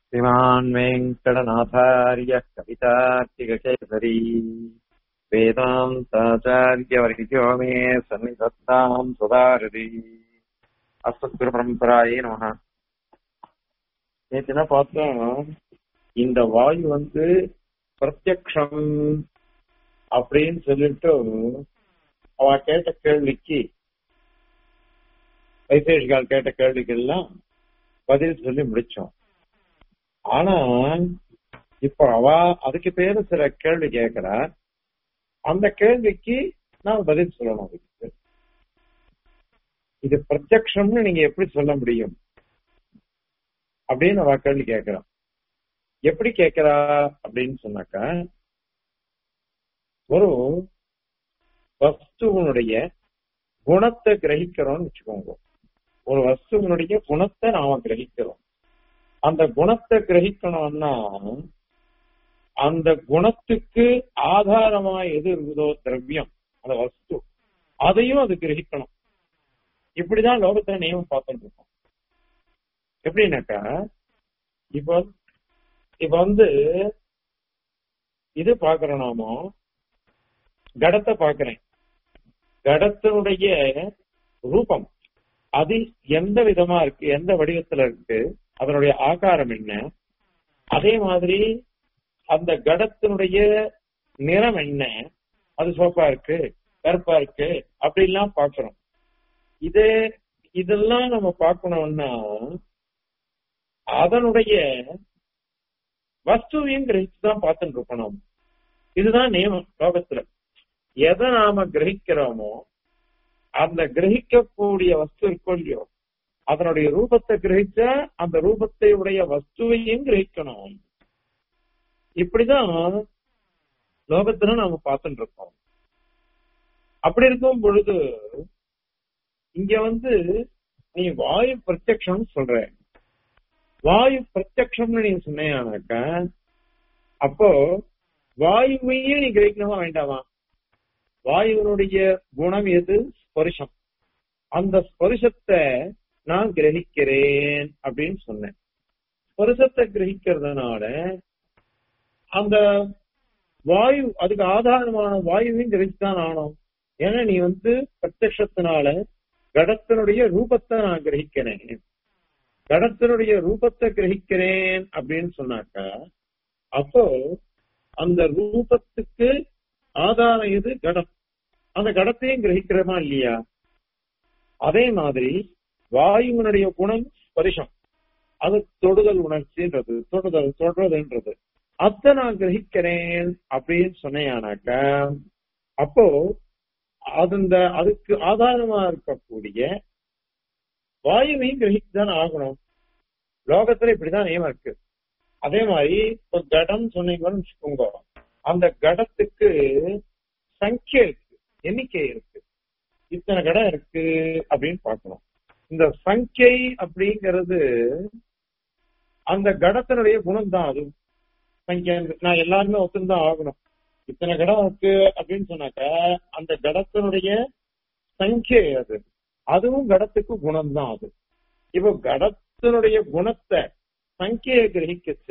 श्रीमान् वेङ्कटनाथार्य कवितार्तिककेसरी वेदान्ताचार्यवर्यो मे सन्निधत्ताम् सुधारति அஸ்மத்குருபரம்பராயே நமக நேற்று என்ன பார்த்தோம் இந்த வாயு வந்து பிரத்யக்ஷம் அப்படின்னு சொல்லிட்டு அவ கேட்ட கேள்விக்கு வைசேஷிகால் கேட்ட கேள்விக்கெல்லாம் பதில் சொல்லி முடிச்சோம் ஆனா இப்ப அவ அதுக்கு பேரு சில கேள்வி கேட்கிறா அந்த கேள்விக்கு நான் பதில் சொல்லணும் அதுக்கு இது பிரத்யக்ஷம்னு நீங்க எப்படி சொல்ல முடியும் அப்படின்னு அவ கேள்வி கேட்கிறான் எப்படி கேட்கிறா அப்படின்னு சொன்னாக்கா ஒரு வஸ்துவனுடைய குணத்தை கிரகிக்கிறோம்னு வச்சுக்கோங்க ஒரு வஸ்துவனுடைய குணத்தை நாம கிரகிக்கிறோம் அந்த குணத்தை கிரகிக்கணும்னா அந்த குணத்துக்கு ஆதாரமா எது இருக்குதோ திரவியம் அந்த வஸ்து அதையும் அது கிரகிக்கணும் இப்படிதான் லோகத்துல நியமம் பார்த்துட்டு இருக்கோம் எப்படின்னாக்கா இப்ப இப்ப வந்து இது பாக்குறோம் நாமோ கடத்தை பாக்குறேன் கடத்தினுடைய ரூபம் அது எந்த விதமா இருக்கு எந்த வடிவத்துல இருக்கு அதனுடைய ஆகாரம் என்ன அதே மாதிரி அந்த கடத்தினுடைய நிறம் என்ன அது சோப்பா இருக்கு கருப்பா இருக்கு அப்படிலாம் பாக்குறோம் இதே இதெல்லாம் நம்ம பார்க்கணும்னா அதனுடைய வஸ்துவையும் கிரகிச்சு தான் பார்த்துட்டு இருக்கணும் இதுதான் நியமம் லோகத்துல எதை நாம கிரகிக்கிறோமோ அந்த கிரகிக்கக்கூடிய வஸ்து இருக்கும் இல்லையோ அதனுடைய ரூபத்தை கிரகிச்சா அந்த ரூபத்தை உடைய வஸ்துவையும் கிரகிக்கணும் இப்படிதான் லோகத்துல நாம பார்த்துட்டு இருக்கோம் அப்படி இருக்கும் பொழுது இங்க வந்து நீ வாயு பிரத்யக்ஷம் சொல்ற வாயு பிரத்யக்ஷம்னு நீ சொன்னாக்கா அப்போ வாயுவையே நீ கிரகிக்கணுமா வேண்டாமா வாயுவனுடைய குணம் எது ஸ்பரிசம் அந்த ஸ்பரிசத்தை நான் கிரகிக்கிறேன் அப்படின்னு சொன்னேன் ஸ்பரிசத்தை கிரகிக்கிறதுனால அந்த வாயு அதுக்கு ஆதாரமான வாயுவையும் கிரகிச்சுதான் ஆனோம் ஏன்னா நீ வந்து பிரத்யத்தினால கடத்தினுடைய ரூபத்தை நான் கிரகிக்கிறேன் கடத்தினுடைய ரூபத்தை கிரகிக்கிறேன் அப்படின்னு சொன்னாக்கா அப்போ அந்த ரூபத்துக்கு ஆதாரம் எது கடம் அந்த கடத்தையும் கிரகிக்கிறோமா இல்லையா அதே மாதிரி வாயுவினுடைய குணம் ஸ்பரிசம் அது தொடுதல் உணர்ச்சின்றது தொடுதல் தொடர்றதுன்றது அத்தை நான் கிரகிக்கிறேன் அப்படின்னு சொன்னேனாக்கா அப்போ அந்த அதுக்கு ஆதாரமா இருக்கக்கூடிய வாயுவையும் கிரகித்துதான் ஆகணும் லோகத்துல இப்படிதான் நியமம் இருக்கு அதே மாதிரி இப்போ கடம் சொன்னீங்கன்னு வச்சுக்கோங்க அந்த கடத்துக்கு சங்கிய இருக்கு எண்ணிக்கை இருக்கு இத்தனை கடம் இருக்கு அப்படின்னு பார்க்கணும் இந்த சங்கியை அப்படிங்கிறது அந்த கடத்தினுடைய குணம் தான் அது சங்கியா நான் எல்லாருமே ஒத்துந்தான் ஆகணும் இத்தனை கடம் இருக்கு அப்படின்னு சொன்னாக்க அந்த கடத்தினுடைய சங்கியை அது அதுவும் கடத்துக்கு குணம் தான் அது இப்போ கடத்தினுடைய குணத்தை சங்கியை கிரகிக்கச்ச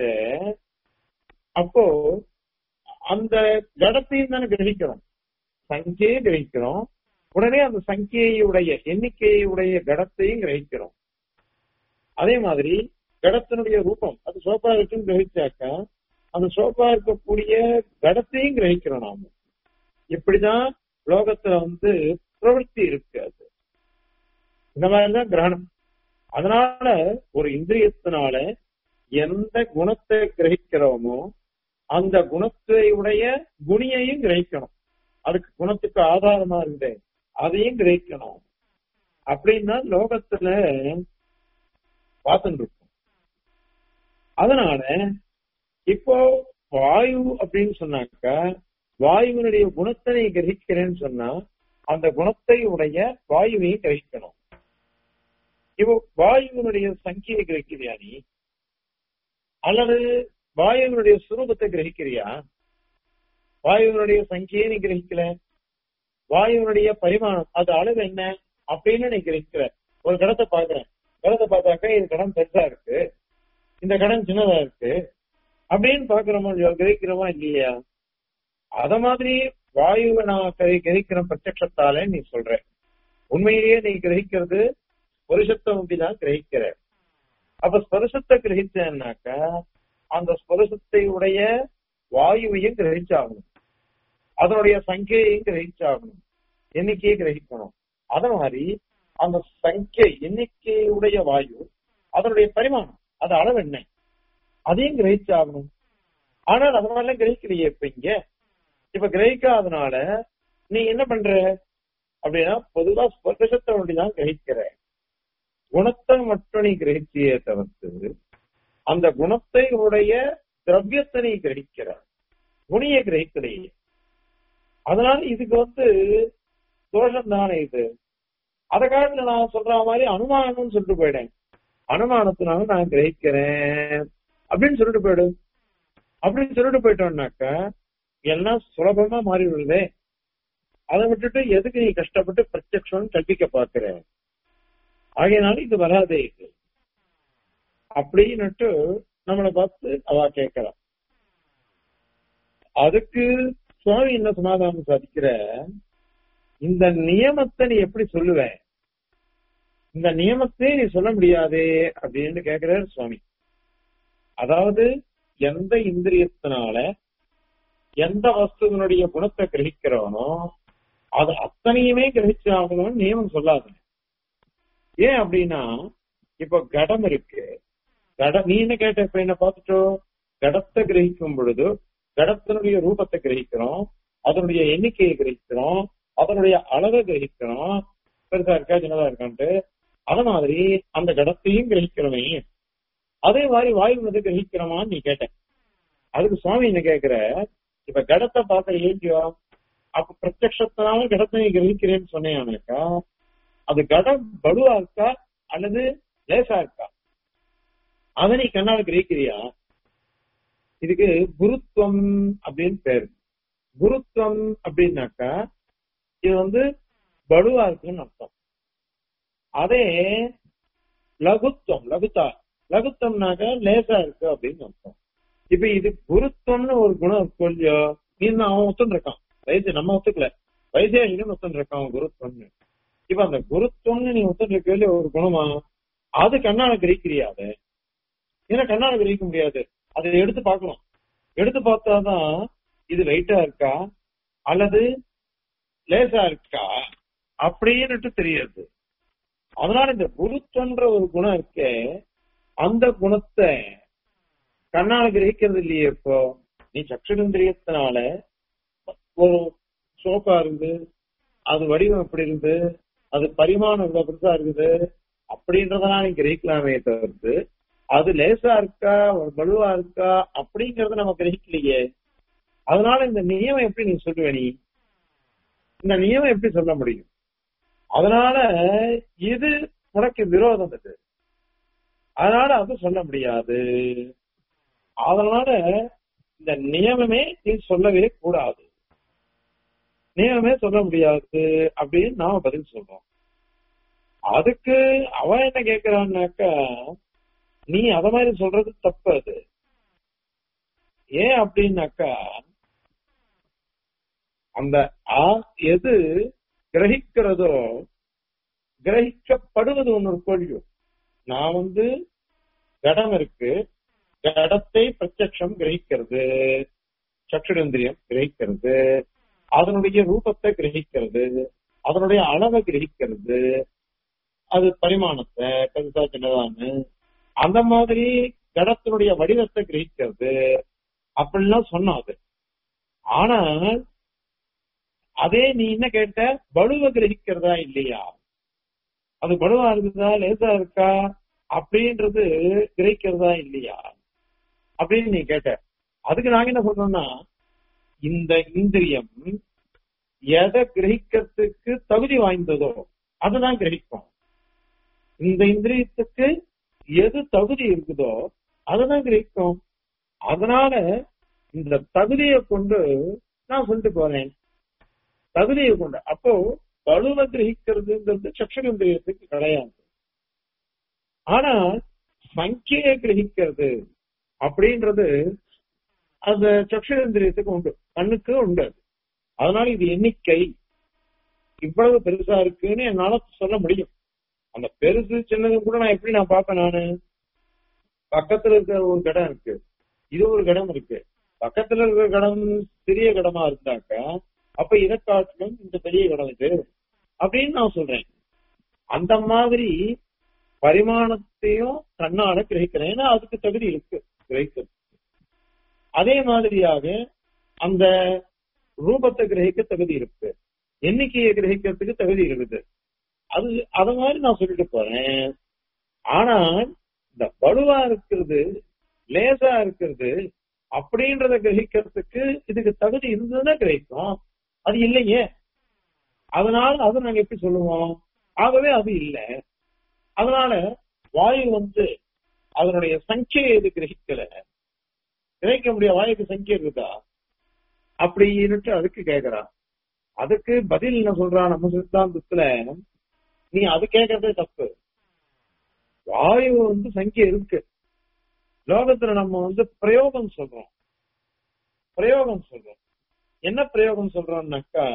அப்போ அந்த கடத்தையும் தானே கிரகிக்கிறோம் சங்கியை கிரகிக்கிறோம் உடனே அந்த சங்கியையுடைய எண்ணிக்கையுடைய கடத்தையும் கிரகிக்கிறோம் அதே மாதிரி கடத்தினுடைய ரூபம் அது சோப்பா இருக்குன்னு கிரகிச்சாக்கா அந்த சோப்பா இருக்கக்கூடிய கடத்தையும் கிரகிக்கிறோம் நாம இப்படிதான் லோகத்துல வந்து பிரவൃத்தி இருக்கு அது இந்த மாதிரிதான் கிரகணம் அதனால ஒரு இந்திரியத்தினால எந்த குணத்தை கிரகிக்கிறோமோ அந்த குணத்தை உடைய குணியையும் கிரகிக்கணும் அதுக்கு குணத்துக்கு ஆதாரமா இருந்தே அதையும் கிரகிக்கணும் அப்படின்னா லோகத்துல பார்த்துட்டு இருக்கும் அதனால இப்போ வாயு அப்படின்னு சொன்னாக்கா வாயுவினுடைய குணத்தை நீ கிரகிக்கிறேன்னு சொன்னா அந்த குணத்தை உடைய வாயுவையும் கிரகிக்கணும் இப்போ வாயுவினுடைய சங்கியை கிரகிக்கிறியா நீ அல்லது வாயுவினுடைய சுரூபத்தை கிரகிக்கிறியா வாயுவினுடைய சங்கியை நீ கிரகிக்கல வாயுவினுடைய பரிமாணம் அது அளவு என்ன அப்படின்னு நீ கிரகிக்கிற ஒரு கடத்தை பாக்குறேன் கடத்தை பார்த்தாக்கா இது கடம் பெருசா இருக்கு இந்த கடன் சின்னதா இருக்கு அப்படின்னு பாக்குறோமா இல்லையா கிரகிக்கிறோமா இல்லையா அத மாதிரி வாயுவை நான் கிரகி- கிரகிக்கிற பிரத்யக்ஷத்தாலே நீ சொல்ற உண்மையிலேயே நீ கிரகிக்கிறது ஸ்பருஷத்தை ஒட்டிதான் கிரகிக்கிற அப்ப ஸ்பருஷத்தை கிரகிச்சேன்னாக்கா அந்த ஸ்பருஷத்தை உடைய வாயுவையும் கிரகிச்சாகணும் அதனுடைய சங்கையையும் கிரகிச்சாகணும் எண்ணிக்கையை கிரகிக்கணும் அத மாதிரி அந்த சங்கை எண்ணிக்கையுடைய வாயு அதனுடைய பரிமாணம் அது அளவு என்ன அதையும் கிரகிச்சாகணும் ஆனால் அது மாதிரிலாம் கிரகிக்கலையே இப்ப இங்க இப்ப கிரகிக்காதனால நீ என்ன பண்ற அப்படின்னா பொதுவா ஸ்பர்சத்தை ஒண்டிதான் கிரகிக்கிற குணத்தை மட்டும் நீ கிரகிச்சியே தவிர்த்து அந்த குணத்தை உடைய திரவியத்தை நீ கிரகிக்கிற குணியை கிரகிக்கலையே அதனால இதுக்கு வந்து தோஷம் தானே இது அத காலத்துல நான் சொல்ற மாதிரி அனுமானம்னு சொல்லிட்டு போயிட்டேன் அனுமானத்தினால நான் கிரகிக்கிறேன் அப்படின்னு சொல்லிட்டு போயிடு அப்படின்னு சொல்லிட்டு போயிட்டோம்னாக்கா எல்லாம் சுலபமா மாறி விடுதே அதை விட்டுட்டு எதுக்கு நீ கஷ்டப்பட்டு பிரத்யக்ஷம் கல்பிக்க பாக்குற ஆகையினால இது வராதே இது அப்படின்னுட்டு நம்மளை பார்த்து அவ கேட்கிறா அதுக்கு சுவாமி என்ன சமாதானம் சாதிக்கிற இந்த நியமத்தை நீ எப்படி சொல்லுவ இந்த நியமத்தை நீ சொல்ல முடியாதே அப்படின்னு கேக்குறாரு சுவாமி அதாவது எந்த இந்திரியத்தினால எந்த வஸ்துவனுடைய குணத்தை கிரகிக்கிறவனோ அது அத்தனையுமே கிரகிச்சாகணும்னு நியமம் சொல்லாது ஏன் அப்படின்னா இப்ப கடம் இருக்கு கட நீ என்ன கேட்ட இப்ப என்ன பார்த்துட்டோ கடத்தை கிரகிக்கும் பொழுது கடத்தினுடைய ரூபத்தை கிரகிக்கிறோம் அதனுடைய எண்ணிக்கையை கிரகிக்கிறோம் அதனுடைய அளவை கிரகிக்கிறோம் பெருசா இருக்கா சின்னதா இருக்கான்ட்டு அத மாதிரி அந்த கடத்தையும் கிரகிக்கிறோமே அதே மாதிரி வாயு வந்து கிரகிக்கிறோமான்னு நீ கேட்ட அதுக்கு சுவாமி என்ன கேக்குற இப்ப கடத்தை பார்த்த ஏண்டியோ அப்ப பிரத்யக்ஷத்தினால கடத்தை நீ கிரகிக்கிறேன்னு சொன்னேன்னாக்கா அது கடம் பலுவா இருக்கா அல்லது லேசா இருக்கா அதை நீ கண்ணால் கிரகிக்கிறியா இதுக்கு குருத்துவம் அப்படின்னு பேரு குருத்துவம் அப்படின்னாக்கா இது வந்து பலுவா இருக்குன்னு அர்த்தம் அதே லகுத்துவம் லகுத்தா லகுத்தம்னாக்க லேசா இருக்கு அப்படின்னு அர்த்தம் இப்ப இது குருத்துவம்னு ஒரு குணம் இருக்கு இல்லையோ நீ தான் அவன் ஒத்துன்னு இருக்கான் வயசு நம்ம ஒத்துக்கல வைசேஷிகன் ஒத்துன்னு இருக்கான் அவன் குருத்துவம்னு இப்ப அந்த குருத்துவம்னு நீ ஒத்துன்னு இருக்க இல்லையா ஒரு குணமா அது கண்ணால கிரகிக்கிறியா அது ஏன்னா கண்ணால கிரகிக்க முடியாது அதை எடுத்து பார்க்கணும் எடுத்து பார்த்தாதான் இது லைட்டா இருக்கா அல்லது லேசா இருக்கா அப்படின்னுட்டு தெரியாது அதனால இந்த குருத்துவன்ற ஒரு குணம் இருக்கே அந்த குணத்தை கண்ணால கிரகிக்கிறது இல்லையே இப்போ நீ சக்ஷுரந்திரியத்தினால ஒரு சோப்பா இருந்து அது வடிவம் எப்படி இருந்து அது பரிமாணம் இவ்வளவு பெருசா இருக்குது அப்படின்றதெல்லாம் நீ கிரகிக்கலாமே தவிர்த்து அது லேசா இருக்கா ஒரு வலுவா இருக்கா அப்படிங்கறத நம்ம கிரகிக்கலையே அதனால இந்த நியமம் எப்படி நீ சொல்லுவ நீ இந்த நியமம் எப்படி சொல்ல முடியும் அதனால இது உனக்கு விரோதம் இது அதனால அது சொல்ல முடியாது அதனால இந்த நியமமே நீ சொல்லவே கூடாது நியமமே சொல்ல முடியாது அப்படின்னு நாம பதில் சொல்றோம் அதுக்கு அவன் என்ன கேக்குறான்னாக்கா நீ அத மாதிரி சொல்றது தப்பு அது ஏன் அப்படின்னாக்கா அந்த ஆ- எது கிரகிக்கிறதோ கிரகிக்கப்படுவது ஒண்ணு கொள்ளியோ நான் வந்து கடம் இருக்கு கடத்தை பிரத்யக்ஷம் கிரகிக்கிறது சக்ஷுரந்திரியம் கிரகிக்கிறது அதனுடைய ரூபத்தை கிரகிக்கிறது அதனுடைய அளவை கிரகிக்கிறது அது பரிமாணத்தை பெருசா சின்னதான்னு அந்த மாதிரி கடத்தினுடைய வடிவத்தை கிரகிக்கிறது அப்படிலாம் சொன்னாது ஆனால் அதே நீ என்ன கேட்ட பலுவ கிரகிக்கிறதா இல்லையா அது பலுவா இருக்குதா லேசா இருக்கா அப்படின்றது கிரகிக்கிறதா இல்லையா அப்படின்னு நீ கேட்ட அதுக்கு நாங்க என்ன சொல்றோம்னா இந்த இந்திரியம் எதை கிரகிக்கிறதுக்கு தகுதி வாய்ந்ததோ அதுதான் கிரகிக்கும் இந்த இந்திரியத்துக்கு எது தகுதி இருக்குதோ அதுதான் கிரகிக்கும் அதனால இந்த தகுதியை கொண்டு நான் சொல்லிட்டு போறேன் தகுதியை கொண்டு அப்போ வலுவ கிரகிக்கிறதுங்கிறது சக்ஷகேந்திரியத்துக்கு கிடையாது ஆனா சங்கியை கிரகிக்கிறது அப்படின்றது அந்த சக்ஷரேந்திரியத்துக்கு உண்டு கண்ணுக்கு உண்டு அது. அதனால இது எண்ணிக்கை இவ்வளவு பெருசா இருக்குன்னு என்னால சொல்ல முடியும் அந்த பெருசு சின்னது கூட நான் எப்படி நான் பார்ப்பேன் நானு பக்கத்துல இருக்கிற ஒரு கடம் இருக்கு இது ஒரு கடம் இருக்கு பக்கத்துல இருக்கிற கடம் சிறிய கடமா இருந்தாக்கா அப்ப இதை காட்டிலும் இந்த பெரிய கடம் இது அப்படின்னு நான் சொல்றேன் அந்த மாதிரி பரிமாணத்தையும் கண்ணால கிரகிக்கிறேன் ஏன்னா அதுக்கு தகுதி இருக்கு கிரகிக்கிறது அதே மாதிரியாக அந்த ரூபத்தை கிரகிக்க தகுதி இருக்கு எண்ணிக்கையை கிரகிக்கிறதுக்கு தகுதி இருக்குது அது அத மாதிரி நான் சொல்லிட்டு போறேன் ஆனா இந்த வலுவா இருக்கிறது லேசா இருக்கிறது அப்படின்றத கிரகிக்கிறதுக்கு இதுக்கு தகுதி இருந்ததுன்னா கிரகிக்கும் அது இல்லையே அதனால அதை நாங்க எப்படி சொல்லுவோம் ஆகவே அது இல்லை அதனால வாயு வந்து அதனுடைய சங்கியை இது கிரகிக்கல கிரகிக்க முடியாது வாயுக்கு சங்கியம் இருக்குதா அப்படின்னுட்டு அதுக்கு கேக்குறான் அதுக்கு பதில் என்ன சொல்றான் நம்ம சித்தாந்தத்துல நீ அது கேட்கறதே தப்பு வாயு வந்து சங்கியம் இருக்கு லோகத்துல நம்ம வந்து பிரயோகம் சொல்றோம் பிரயோகம் சொல்றோம் என்ன பிரயோகம் சொல்றோம்னாக்கா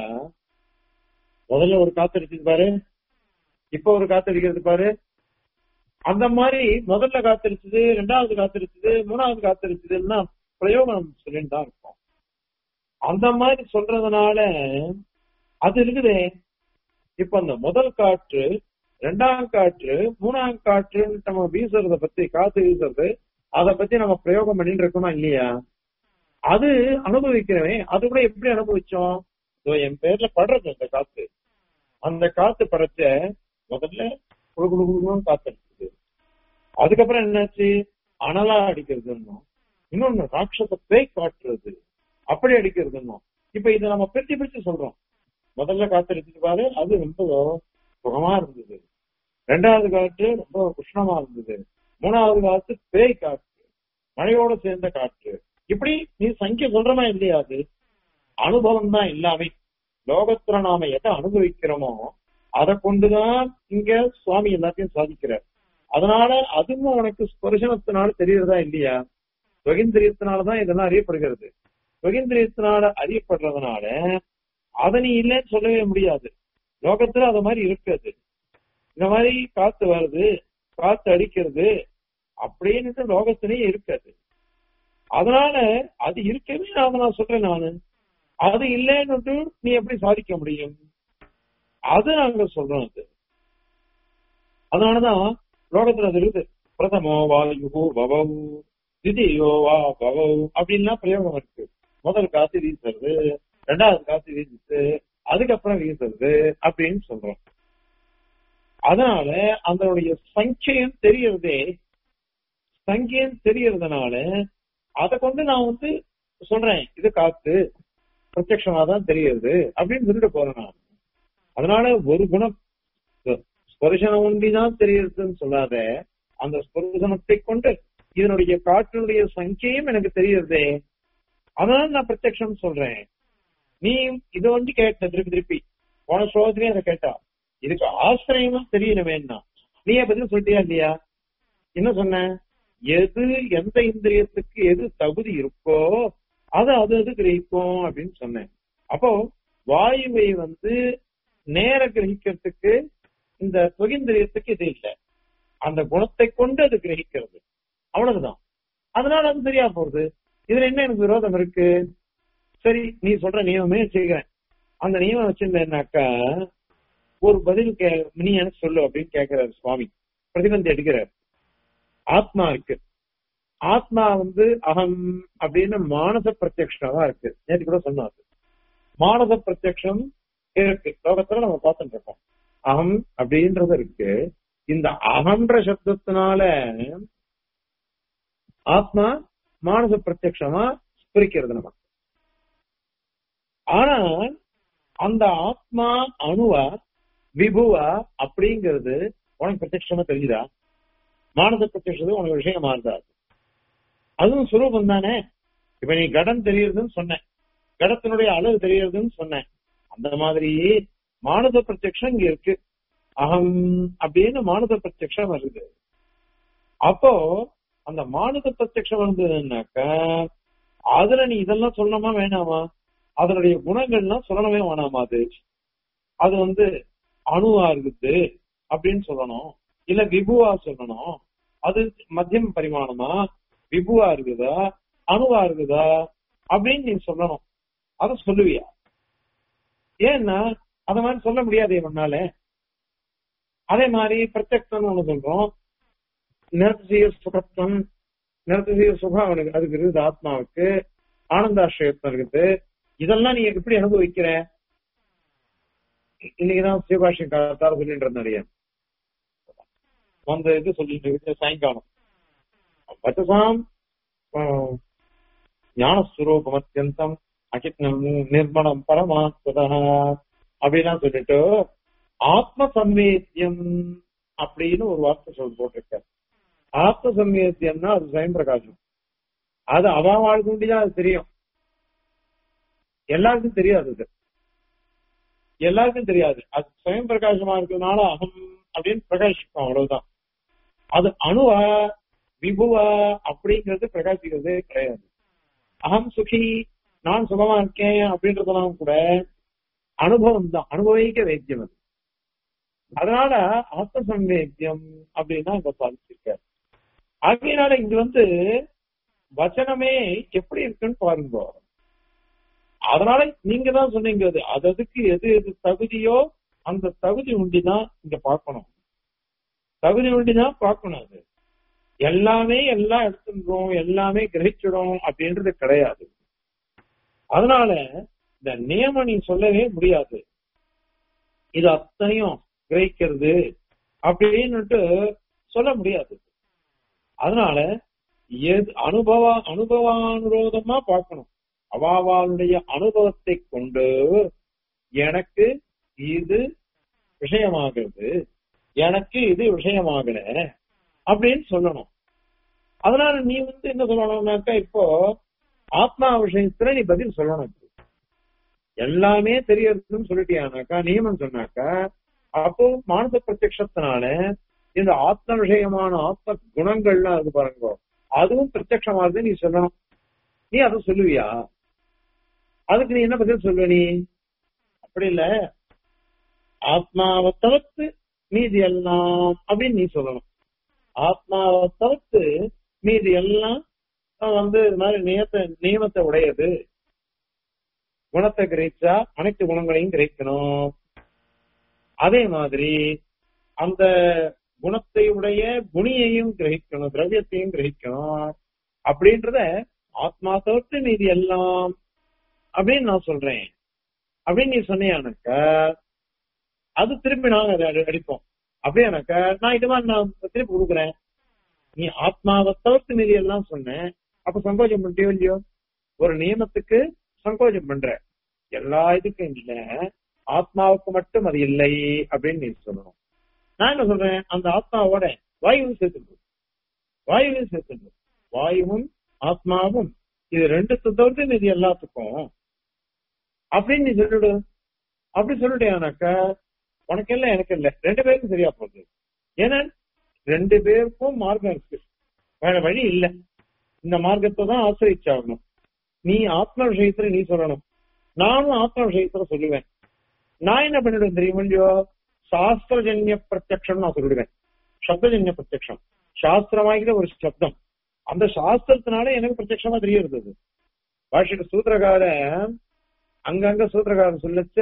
முதல்ல ஒரு காத்தடிச்சது பாரு இப்ப ஒரு காத்தடிக்கிறது பாரு அந்த மாதிரி முதல்ல காத்தடிச்சது ரெண்டாவது காத்தடிச்சது மூணாவது காத்தடிச்சதுன்னா பிரயோகம் சொல்லிட்டு தான் இருக்கும் அந்த மாதிரி சொல்றதுனால அது இருக்குதே இப்ப அந்த முதல் காற்று ரெண்டாம் காற்று மூணாம் காற்று நம்ம வீசுறத பத்தி காத்து வீசுறது அதை பத்தி நம்ம பிரயோகம் பண்ணிட்டு இருக்கோமா இல்லையா அது அனுபவிக்கிறவன் அது கூட எப்படி அனுபவிச்சோம் இதோ என் பேர்ல படுறது அந்த காத்து அந்த காத்து படைச்ச முதல்ல குழு குழு குழுன்னு காத்து அடிச்சது அதுக்கப்புறம் என்னாச்சு அனலா அடிக்கிறதுன்னு இன்னொன்னு ராட்சச பேய் காட்டுறது அப்படி அடிக்கிறதுன்னு இப்ப இதை நம்ம பிரிச்சு பிரிச்சு சொல்றோம் முதல்ல காத்து அடிச்சுட்டு பாரு அது ரொம்ப சுகமா இருந்தது ரெண்டாவது காற்று ரொம்ப உஷ்ணமா இருந்தது மூணாவது காற்று பேய் காற்று மழையோட சேர்ந்த காற்று இப்படி நீ சங்கிய சொல்றமா இல்லையா அது அனுபவம் தான் எல்லாமே லோகத்துல நாம எதை அனுபவிக்கிறோமோ அதை கொண்டுதான் இங்க சுவாமி எல்லாத்தையும் சாதிக்கிறார் அதனால அதுவும் உனக்கு ஸ்பர்சனத்தினால தெரியறதா இல்லையா சுகேந்திரியத்தினாலதான் இதெல்லாம் அறியப்படுகிறது சுகேந்திரியத்தினால அறியப்படுறதுனால அதை நீ இல்லைன்னு சொல்லவே முடியாது லோகத்துல அது மாதிரி இருக்காது இந்த மாதிரி காத்து வருது காத்து அடிக்கிறது அப்படின்னுட்டு லோகத்திலேயே இருக்காது அதனால அது இருக்கவே அதை நான் சொல்றேன் நானு அது இல்லைன்னு நீ எப்படி சாதிக்க முடியும் அது நாங்க சொல்றோம் அது அதனாலதான் லோகத்துல அது இருக்குது பிரதமோ வாயு பவவு திதியோ வா பவவு அப்படின்லாம் பிரயோகம் இருக்கு முதல் காத்து வீசுறது ரெண்டாவது காத்து வீசுது அதுக்கப்புறம் வீசுறது அப்படின்னு சொல்றோம் அதனால அதனுடைய சங்கியம் தெரியறதே சங்கியம் தெரியறதுனால அதை கொண்டு நான் வந்து சொல்றேன் இது காத்து பிரத்யமா தான் தெரியுது அப்படின்னு சொல்லிட்டு போறேன் நான் அதனால ஒரு குணம் ஸ்பர்சனம் ஒன்றிதான் தெரியுதுன்னு சொல்லாத அந்த ஸ்பர்சனத்தை கொண்டு இதனுடைய காற்றினுடைய சங்கியம் எனக்கு தெரியுறதே அதனால நான் பிரத்யக்ஷம் சொல்றேன் நீ இதை வந்து கேட்ட திருப்பி திருப்பி போன ஸ்லோகத்திலேயே அதை கேட்டா இதுக்கு ஆசிரியமா தெரியணுமேன்னா நீ பதில் சொல்லிட்டியா இல்லையா என்ன சொன்ன எது எந்த இந்திரியத்துக்கு எது தகுதி இருக்கோ அது அது அது கிரகிக்கும் அப்படின்னு சொன்னேன் அப்போ வாயுவை வந்து நேர கிரகிக்கிறதுக்கு இந்த சுகிந்திரியத்துக்கு இது இல்லை அந்த குணத்தை கொண்டு அது கிரகிக்கிறது அவ்வளவுதான் அதனால அது சரியா போறது இதுல என்ன எனக்கு விரோதம் இருக்கு சரி நீ சொல்ற நியமமே செய்கிறேன் அந்த நியமம் வச்சிருந்தேன்னாக்கா ஒரு பதில் கே நீ எனக்கு சொல்லு அப்படின்னு கேட்கிறாரு சுவாமி பிரதிபந்தி அடிக்கிறார் ஆத்மா இருக்கு ஆத்மா வந்து அகம் அப்படின்னு மானச பிரத்யக்ஷமா இருக்கு நேற்று கூட சொன்னாரு மானச பிரத்யக்ஷம் இருக்கு லோகத்துல நம்ம பார்த்துட்டு இருக்கோம் அகம் அப்படின்றது இருக்கு இந்த அகன்ற சப்தத்தினால ஆத்மா மானச பிரத்யக்ஷமா ஸ்பரிக்கிறது நமக்கு ஆனா அந்த ஆத்மா அணுவா விபுவா அப்படிங்கிறது உனக்கு பிரத்யட்சமா தெரியுதா மானச பிரத்யக்ஷது உனக்கு விஷயமா இருந்தா அதுவும் சுரூபம் தானே இப்ப நீ கடம் தெரியுதுன்னு சொன்ன கடத்தினுடைய அளவு தெரியுதுன்னு சொன்னேன் அந்த மாதிரி மானச பிரத்யக்ஷம் இங்க இருக்கு அகம் அப்படின்னு மானச பிரத்யக்ஷம் வருது அப்போ அந்த மானுத பிரத்யக்ஷம் வந்ததுன்னாக்க அதுல நீ இதெல்லாம் சொல்லணுமா வேணாமா அதனுடைய குணங்கள்லாம் சொல்லணுமே வேணாமா அது அது வந்து அணுவா இருக்குது அப்படின்னு சொல்லணும் இல்ல விபுவா சொல்லணும் அது மத்தியம் பரிமாணமா விபுவா இருக்குதா அணுவா இருக்குதா அப்படின்னு நீ சொல்லணும் அத சொல்லுவியா ஏன்னா அத மாதிரி சொல்ல முடியாது இவனால அதே மாதிரி பிரத்யக்ஷம் ஒண்ணு சொல்றோம் நிறத்திய சுகத்துவம் நிறத்திய சுகம் அவனுக்கு அதுக்கு இருக்குது ஆத்மாவுக்கு ஆனந்தாசிரியத்துவம் இருக்குது இதெல்லாம் நீ எப்படி அனுபவிக்கிற இன்னைக்குதான் சிவபாஷன் காலத்தார சொல்லிட்டு இருந்தாரு அந்த இது சொல்லிட்டு இருக்கு சாயங்காலம் வச்சசாம் ஞானஸ்வரூபம் அத்தியந்தம் அகித்னம் நிர்மணம் பரமாத்மதா அப்படிலாம் சொல்லிட்டு ஆத்ம சம்வேத்தியம் அப்படின்னு ஒரு வார்த்தை சொல் போட்டிருக்காரு ஆத்ம சம்வேத்தியம்னா அது சுயம் பிரகாசம் அது அவா வாழ்ந்துதான் அது தெரியும் எல்லாருக்கும் தெரியாது அது எல்லாருக்கும் தெரியாது அது சுயம் பிரகாசமா இருக்கிறதுனால அகம் அப்படின்னு பிரகாசிக்கும் அவ்வளவுதான் அது அணுவா விபுவா அப்படிங்கிறது பிரகாசிக்கிறதே கிடையாது அகம் சுகி நான் சுகமா இருக்கேன் அப்படின்றதெல்லாம் கூட அனுபவம் தான் அனுபவிக்க வேத்தியம் அது அதனால ஆத்ம சம்வேத்தியம் அப்படின்னா இங்க சாதிச்சிருக்காரு ஆகையினால இங்க வந்து வச்சனமே எப்படி இருக்குன்னு பாருங்க அதனால நீங்க தான் சொன்னீங்க அது அதுக்கு எது எது தகுதியோ அந்த தகுதி உண்டிதான் இங்க பார்க்கணும் தகுதி உண்டிதான் பார்க்கணும் அது எல்லாமே எல்லாம் எடுத்துன்றோம் எல்லாமே கிரகிச்சிடும் அப்படின்றது கிடையாது அதனால இந்த நியமம் நீ சொல்லவே முடியாது இது அத்தனையும் கிரகிக்கிறது அப்படின்னுட்டு சொல்ல முடியாது அதனால எது அனுபவ அனுபவானுரோதமா பார்க்கணும் அவாவாளுடைய அனுபவத்தை கொண்டு எனக்கு இது விஷயமாகிறது எனக்கு இது விஷயமாகல அப்படின்னு சொல்லணும் அதனால நீ வந்து என்ன சொல்லணும்னாக்கா இப்போ ஆத்மா விஷயத்துல நீ பதில் சொல்லணும் எல்லாமே தெரியறதுன்னு சொல்லிட்டியானாக்கா நியமம் சொன்னாக்கா அப்போ மானச பிரத்யத்தினால இந்த ஆத்ம விஷயமான ஆத்ம குணங்கள்லாம் இருக்கு பாருங்க அதுவும் பிரத்யமானது நீ சொல்லணும் நீ அதை சொல்லுவியா அதுக்கு நீ என்ன பதில் சொல்லுவ நீ அப்படி இல்ல ஆத்மாவை தவிர்த்து மீதி எல்லாம் அப்படின்னு நீ சொல்லணும் ஆத்மாவை தவிர்த்து மீதி எல்லாம் வந்து இது மாதிரி நியத்த நியமத்தை உடையது குணத்தை கிரகிச்சா அனைத்து குணங்களையும் கிரகிக்கணும் அதே மாதிரி அந்த குணத்தை உடைய குணியையும் கிரகிக்கணும் திரவியத்தையும் கிரகிக்கணும் அப்படின்றத ஆத்மா தவிர்த்து மீதி எல்லாம் அப்படின்னு நான் சொல்றேன் அப்படின்னு நீ சொன்னியானாக்க அது திருப்பி நாங்க அதை அடிப்போம் அப்படியானாக்க நான் இது மாதிரி நான் திருப்பி கொடுக்குறேன் நீ ஆத்மாவை தவிர்த்து மீதி எல்லாம் சொன்னேன் அப்ப சங்கோஜம் பண்ணிட்டியோ இல்லையோ ஒரு நியமத்துக்கு சங்கோஜம் பண்ற எல்லா இதுக்கும் இல்ல ஆத்மாவுக்கு மட்டும் அது இல்லை அப்படின்னு நீ சொல்லணும் நான் என்ன சொல்றேன் அந்த ஆத்மாவோட வாயுவும் சேர்த்துட்டு வாயுவையும் சேர்த்துட்டு வாயுவும் ஆத்மாவும் இது ரெண்டு தவிர்த்து இது எல்லாத்துக்கும் அப்படின்னு நீ சொல்லிடு அப்படி சொல்லிட்டேனாக்கா உனக்கு இல்ல எனக்கு இல்ல ரெண்டு பேருக்கும் சரியா போகுது ஏன்னா ரெண்டு பேருக்கும் மார்க்கம் இருக்கு வேற வழி இல்ல இந்த மார்க்கத்தை தான் ஆசிரிச்சாகணும் நீ ஆத்ம விஷயத்துல நீ சொல்லணும் நானும் ஆத்ம விஷயத்துல சொல்லுவேன் நான் என்ன பண்ணிடுவேன் தெரியுமா இல்லையோ சாஸ்திரஜன்ய பிரத்யக்ஷம் நான் சொல்லிடுவேன் சப்தஜன்ய பிரத்யக்ஷம் சாஸ்திரமாகிற ஒரு சப்தம் அந்த சாஸ்திரத்தினால எனக்கு பிரத்யமா தெரிய இருந்தது பாஷிக சூத்திரகார அங்கங்க சூத்திரகாரன் சொல்லச்ச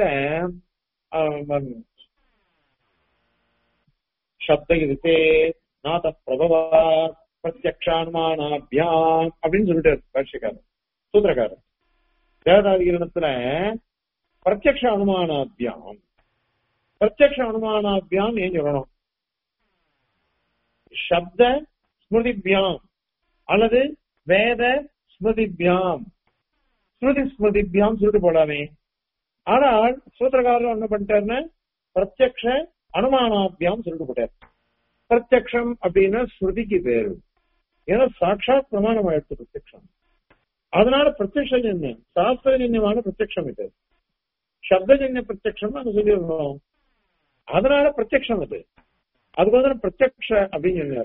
சப்த இதுக்கே நாத பிரபவா பிரத்யக்ஷானுமானாபியாம் அப்படின்னு சொல்லிட்டு பாஷிகாரன் சூத்திரகாரன் வேதாதிகரணத்துல பிரத்யக்ஷ அனுமானாபியாம் பிரத்யக்ஷ அனுமானாபியாம் ஏன் சொல்லணும் சப்த ஸ்மிருதிபியாம் அல்லது வேத ஸ்மிருதிபியாம் ஸ்மிருதி ஸ்மிருதிபியாம் சொல்லிட்டு போடாமே ஆனால் சூத்திரகாரர் என்ன பண்ணிட்டாருன்னா பிரத்யக்ஷ அனுமானாபியாம் சொல்லிட்டு போட்டார் பிரத்யக்ஷம் அப்படின்னா ஸ்ருதிக்கு பேரு ஏன்னா சாட்சாத் பிரமாணம் ஆயிடுச்சு பிரத்யக்ஷம் அதனால பிரத்யக்ஷம் சாஸ்திரஜன்யமான பிரத்யக்ஷம் இது சப்தஜன்ய பிரத்யக்ஷம் நம்ம சொல்லிடுறோம் அதனால பிரத்யக்ஷம் அது அதுக்கு வந்து பிரத்யக்ஷ அப்படின்னு சொன்னார்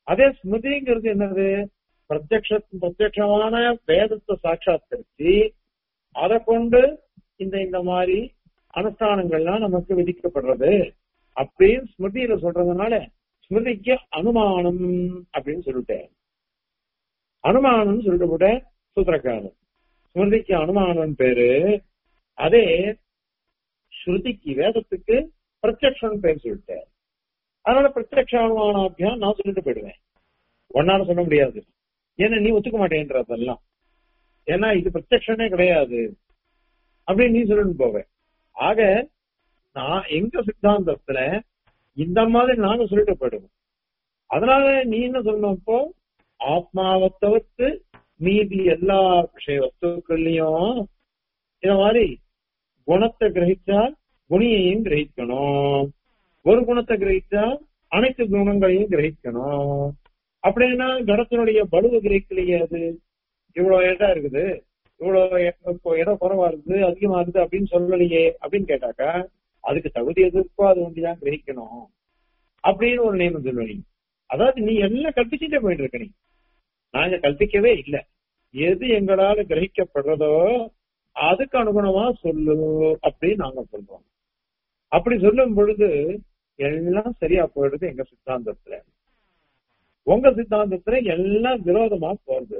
அதே ஸ்மிருதிங்கிறது என்னது பிரத்யக்ஷ பிரத்யக்ஷமான வேதத்தை சாட்சாத்கரிச்சு அதை கொண்டு இந்த இந்த மாதிரி அனுஷ்டானங்கள்லாம் நமக்கு விதிக்கப்படுறது அப்படின்னு ஸ்மிருதியில சொல்றதுனால ஸ்மிருதிக்கு அனுமானம் அப்படின்னு சொல்லிட்டேன் அனுமானம் சொல்லிட்டு போட்ட சூத்திரக்காரன் ஸ்மிருதிக்கு அனுமானம் பேரு அதே ஸ்ருதிக்கு வேதத்துக்கு பிரத்யக்ஷன் பேர் சொல்லிட்டேன் அதனால பிரத்யக்ஷ அனுமானாபியம் நான் சொல்லிட்டு போயிடுவேன் ஒன்னால சொல்ல முடியாது ஏன்னா நீ ஒத்துக்க மாட்டேன்றதெல்லாம் ஏன்னா இது பிரத்யக்ஷனே கிடையாது அப்படின்னு நீ சொல்லிட்டு போவேன் ஆக நான் எங்க சித்தாந்தத்துல இந்த மாதிரி நாங்க சொல்லிட்டு போயிடுவோம் அதனால நீ என்ன சொல்லணும் இப்போ ஆத்மாவை தவிர்த்து மீதி எல்லா விஷய வஸ்துக்கள்லயும் இந்த மாதிரி குணத்தை கிரகிச்சா குணியையும் கிரகிக்கணும் ஒரு குணத்தை கிரகிச்சா அனைத்து குணங்களையும் கிரகிக்கணும் அப்படின்னா கடத்தினுடைய பலுவை கிரகிக்கலையே அது இவ்வளவு இடம் இருக்குது இவ்வளவு இப்போ இடம் குறைவா இருக்குது அதிகமா இருக்குது அப்படின்னு சொல்லலையே அப்படின்னு கேட்டாக்கா அதுக்கு தகுதி எது இருக்கோ அது ஒன்றுதான் கிரகிக்கணும் அப்படின்னு ஒரு நியமம் சொல்லுவீங்க அதாவது நீ எல்லாம் கற்பிச்சுட்டே போயிட்டு இருக்க நீ நாங்க கற்பிக்கவே இல்லை எது எங்களால கிரகிக்கப்படுறதோ அதுக்கு அனுகுணமா சொல்லு அப்படின்னு நாங்க சொல்றோம் அப்படி சொல்லும் பொழுது எல்லாம் சரியா போயிடுது எங்க சித்தாந்தத்துல உங்க சித்தாந்தத்துல எல்லாம் விரோதமா போறது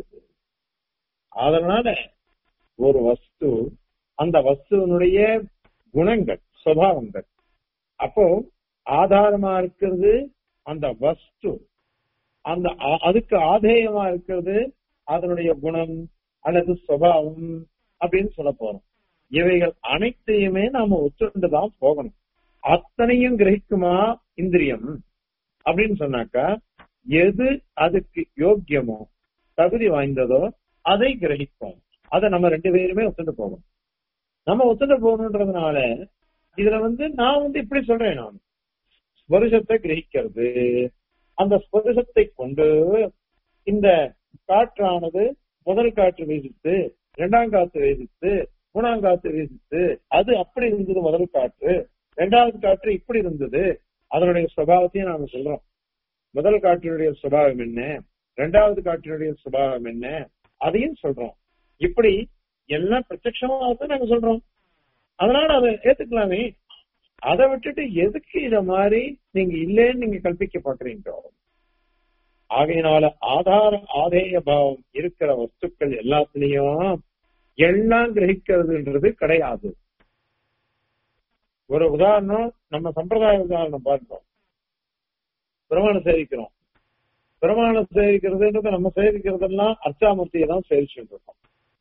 அதனால ஒரு வஸ்து அந்த வஸ்துவனுடைய குணங்கள் சுவாவங்கள் அப்போ ஆதாரமா இருக்கிறது அந்த வஸ்து அந்த அதுக்கு ஆதேயமா இருக்கிறது அதனுடைய குணம் அல்லது சுவாவம் அப்படின்னு சொல்ல போறோம் இவைகள் அனைத்தையுமே நாம ஒத்துண்டுதான் போகணும் அத்தனையும் கிரகிக்குமா இந்திரியம் அப்படின்னு சொன்னாக்கா எது அதுக்கு யோக்கியமோ தகுதி வாய்ந்ததோ அதை கிரகிப்போம் அதை நம்ம ரெண்டு பேருமே ஒத்துட்டு போகணும் நம்ம ஒத்துட்டு போகணுன்றதுனால இதுல வந்து நான் வந்து இப்படி சொல்றேன் நான் ஸ்பருஷத்தை கிரகிக்கிறது அந்த ஸ்பருஷத்தை கொண்டு இந்த காற்றானது முதல் காற்று வீசித்து இரண்டாம் காற்று வீசித்து மூணாம் காற்று வீசித்து அது அப்படி இருந்தது முதல் காற்று இரண்டாவது காற்று இப்படி இருந்தது அதனுடைய சுபாவத்தையும் நாம சொல்றோம் முதல் காற்றினுடைய சுபாவம் என்ன இரண்டாவது காற்றினுடைய சுபாவம் என்ன அதையும் சொல்றோம் இப்படி எல்லாம் பிரத்யமா நாங்க சொல்றோம் அதனால அதை ஏத்துக்கலாமே அதை விட்டுட்டு எதுக்கு இத மாதிரி நீங்க இல்லைன்னு நீங்க கல்பிக்க பாக்குறீங்க ஆகையினால ஆதார ஆதேய பாவம் இருக்கிற வஸ்துக்கள் எல்லாத்துலயும் எல்லாம் கிரகிக்கிறதுன்றது கிடையாது ஒரு உதாரணம் நம்ம சம்பிரதாய உதாரணம் பார்க்கிறோம் பெருமானை சேவிக்கிறோம் பெருமானை சேவிக்கிறதுன்றது நம்ம சேவிக்கிறதெல்லாம் அர்ச்சாமூர்த்தியை தான் சேவிச்சுட்டு இருக்கோம்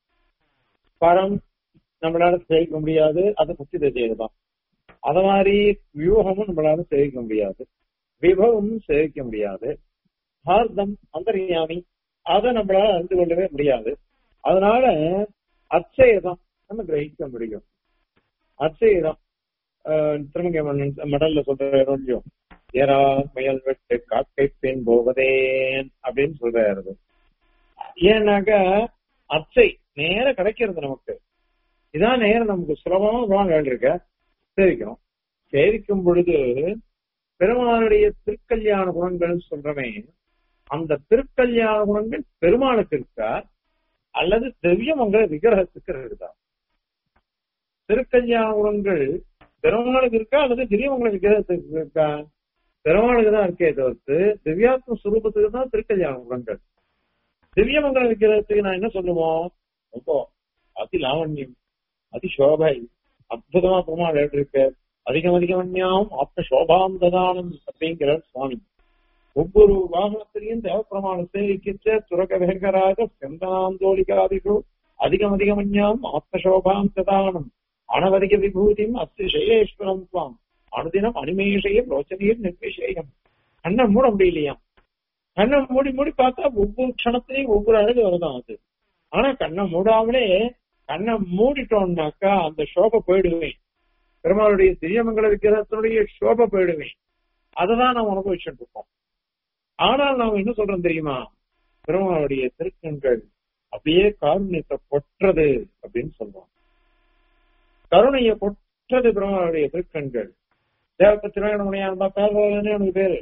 பரம் நம்மளால சேவிக்க முடியாது அது முக்தி தஜையில தான் அத மாதிரி வியூகமும் நம்மளால சேவிக்க முடியாது விபவமும் சேவிக்க முடியாது ஹார்தம் அந்தர்யாமி அதை நம்மளால அறிந்து கொள்ளவே முடியாது அதனால அச்சையை தான் நம்ம கிரகிக்க முடியும் அச்சையை தான் திருமங்கை மன்னன் மடல்ல சொல்ற ஏரா முயல் வெட்டு காக்கை பெண் போவதேன் அப்படின்னு சொல்றாரு ஏன்னாக்கா அச்சை நேர கிடைக்கிறது நமக்கு இதான் நேரம் நமக்கு சுலபமா வாங்க இருக்க சேவிக்கிறோம் சேவிக்கும் பொழுது பெருமானுடைய திருக்கல்யாண குணங்கள் சொல்றமே அந்த திருக்கல்யாண குணங்கள் பெருமானுக்கு இருக்கா அல்லது திவ்யமங்கல விக்கிரகத்துக்கு இருக்குதா திருக்கல்யாண குணங்கள் பெருமாளுக்கு இருக்கா அல்லது திவ்யமங்கல விக்கிரகத்துக்கு இருக்கா பெருமாளுக்கு தான் இருக்கே தவிர்த்து திவ்யாத்ம சுரூபத்துக்கு தான் திருக்கல்யாண குணங்கள் திவ்யமங்கல விக்கிரகத்துக்கு நான் என்ன சொல்லுவோம் ரொம்ப அதி லாவண்யம் அதி சோபை அற்புதமா பெருமாள் இருக்கு அதிகம் அதிகமன்யாம் ஆத்ம சோபாம் ததானம் அப்படிங்கிற சுவாமி ஒவ்வொரு வாகனத்திலையும் தேவப்பிரமாண சேவிக்கிச்ச துரக வேகராக செந்தனாந்தோலிகாதிகு அதிகம் அதிகமன்யாம் ஆத்மசோபாம் ததானம் அனவதிக விபூதியும் அஸ்தி சைலேஸ்வரம் சுவாம் அனுதினம் அனிமேஷையும் ரோச்சனையும் நிர்விஷேயம் கண்ணை மூட முடியலையாம் கண்ணை மூடி மூடி பார்த்தா ஒவ்வொரு க்ஷணத்திலையும் ஒவ்வொரு அழகு வருதான் அது ஆனா கண்ணை மூடாமலே கண்ணை மூடிட்டோம்னாக்கா அந்த சோபை போயிடுவேன் பெருமாளுடைய திரியமங்கல விக்கிரகத்தினுடைய சோபை போயிடுவேன் அததான் நாம் அனுபவிச்சுட்டு இருக்கோம் ஆனால் நாம் என்ன சொல்றோம் தெரியுமா பெருமாளுடைய திருக்கண்கள் அப்படியே காருண்யத்தை பொற்றது அப்படின்னு சொல்றோம் கருணையை பொற்றது பெருமாளுடைய திருக்கண்கள் தேவப்ப திருவேணமுனையா இருந்தா பேர்வாளனே எனக்கு பேரு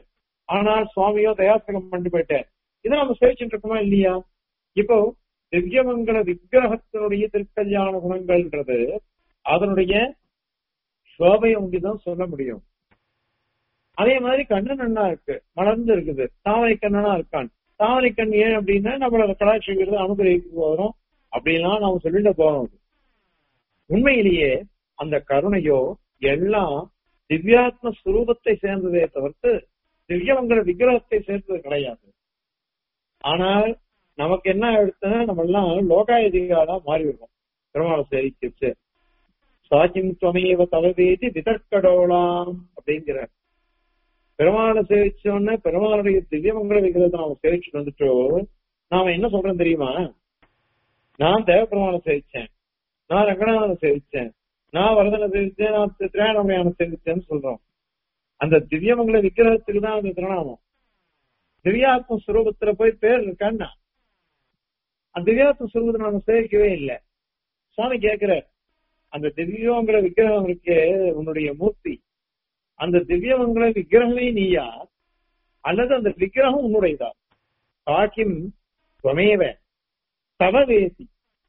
ஆனால் சுவாமியோ தயாசகம் பண்ணிட்டு போயிட்டார் இதை நம்ம சேவிச்சுட்டு இருக்கோமா இல்லையா இப்போ திவ்யமங்கல விக்கிரகத்தினுடைய திருக்கல்யாண குணங்கள்ன்றது அதனுடைய சோபையை ஒண்டிதான் சொல்ல முடியும் அதே மாதிரி கண்ணு நன்னா இருக்கு மலர்ந்து இருக்குது தாமரை கண்ணனா இருக்கான் தாமரை கண் ஏன் அப்படின்னா நம்மளோட கலாட்சி விருது அனுகிரகிக்க போறோம் அப்படின்லாம் நாம சொல்லிட்டு போறோம் உண்மையிலேயே அந்த கருணையோ எல்லாம் திவ்யாத்ம சுரூபத்தை சேர்ந்ததே தவிர்த்து திவ்யமங்கல விக்கிரகத்தை சேர்ந்தது கிடையாது ஆனால் நமக்கு என்ன எடுத்தனா நம்ம எல்லாம் லோகாயதிகாரா மாறி விடுறோம் பெருமாளை சேரிச்சு சாக்கிம் துவமையவ தவவேதி விதற்கடோலாம் அப்படிங்கிறார் பெருமாளை சேவிச்சோன்னா பெருமாளுடைய திவ்யமங்கல விக்கிரகத்தை நாம சேவிச்சுட்டு வந்துட்டோ நாம என்ன சொல்றோம் தெரியுமா நான் தேவபெருமானை சேவிச்சேன் நான் ரங்கநாதனை சேவிச்சேன் நான் வரதனை சேவிச்சேன் நான் திரையாணமையான சேவிச்சேன்னு சொல்றோம் அந்த திவ்யமங்கல விக்கிரகத்துக்கு தான் அந்த திருநாமம் திவ்யாத்ம சுரூபத்துல போய் பேர் இருக்கான்னா அந்த திவ்யாத்ம சுரூபத்தை நாம சேவிக்கவே இல்லை சுவாமி கேட்கிறார் அந்த திவ்யமங்கல விக்கிரகம் இருக்கே உன்னுடைய மூர்த்தி அந்த திவ்யமங்கல விக்கிரகமே நீயா அல்லது அந்த விக்கிரகம் உன்னுடையதா காக்கிம் துவமேவ தவவேசி